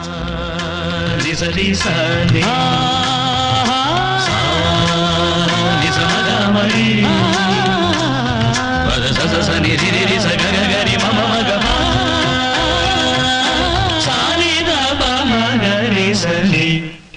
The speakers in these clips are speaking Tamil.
నిజరి సని నిజ మగ మరి పద స స స ని రి రి రి స గ గ గ రి మ మ మ గ మ సా ని ద ప మ గ రి స ని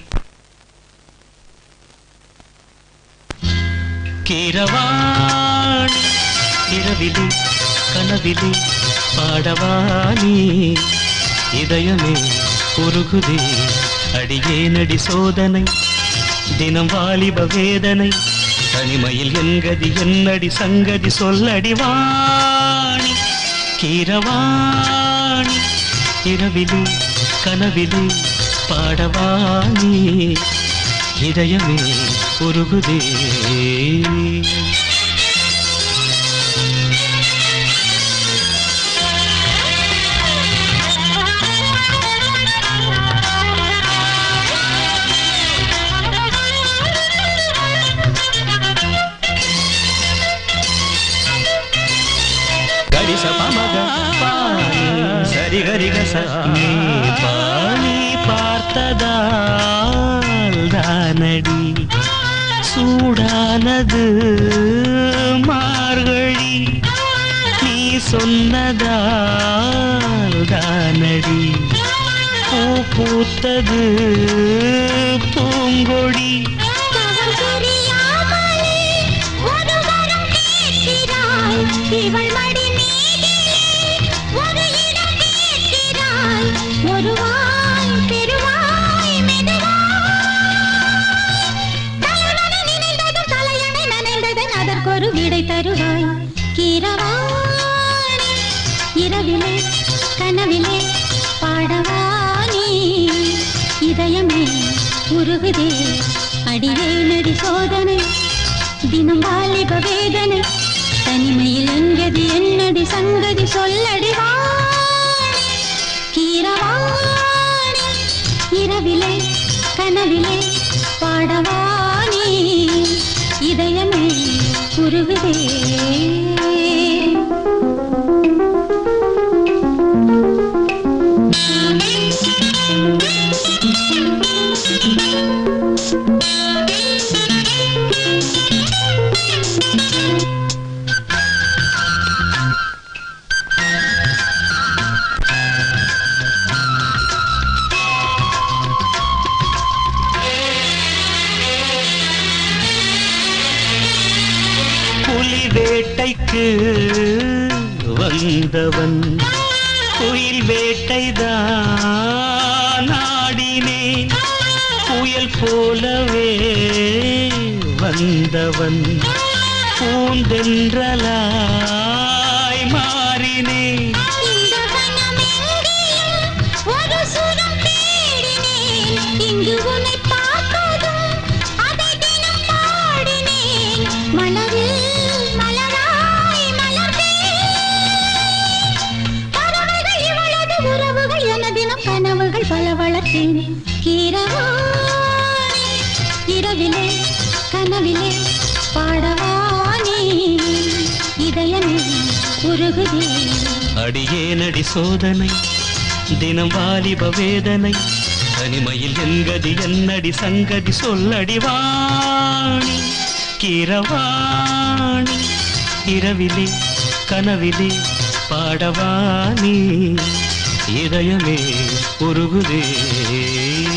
கீரவாணி இரவிலே கனவிலே பாடவாணி இதயமே உருகுதே அடியே நடி சோதனை தினம் வாலிப வேதனை தனிமையில் என்கதி என்னடி சங்கதி சொல்லடி வாணி கீரவாணி இரவிலே கனவிலே பாடவாணி இதயமே உருகுதே గడిస పమగ పాణి సరి గరి గస நீ பாணி பார்த்ததால் தானடி சூடானது மார்கழி நீ சொன்னதால் தானடி பூ பூத்தது பூங்கொடி தவம் புரியாமலே ஒரு வரம் கேட்கிறாய். இவள் மடி மீதிலே ஒரு இடம் கேட்கிறாய். ஒரு வாய் பெருவாய் மெதுவாய். தலைவனை நினைந்ததும் தலையணை நனைந்ததன் அதற்கொரு விடை தருவாய் கீரவாணி இரவிலே கனவிலே பாடவானி இதயமே உருகுதே அடியே நடி சோதனை தினம் வாலிப வேதனை தனிமையில் எங்கதி என்னடி சங்கதி சொல்லடி வாணி கீரவாணி இரவிலே கனவிலே பாடவானி இதயமே உருகுதே புலி வேட்டைக்கு வந்தவன் குயில் வேட்டைதான் ஆடினேன் புயல் போலவே வந்தவன் பூந்தென்றலாய் மாறினேன் இந்த வனமெங்கிலும் ஒரு சுரம் தேடினேன். இங்கு உன்னை பார்த்ததும் அதை தினம் பாடினேன். மலரில் மலராய் மலர்ந்தேன். பறவைகள் இவளது உறவுகள் எனதினம் கனவுகள் பல வளர்த்தேன் கீரவாணி இரவிலே கனவிலே பாடவானி இதயமே உருகுதே அடியேனடி சோதனை தினம் வாலிப வேதனை தனிமையில் என்கதி என்னடி சங்கதி சொல்லடி வாணி கிரவாணி இரவிலே கனவிலே பாடவாணி இதயமே உருகுதே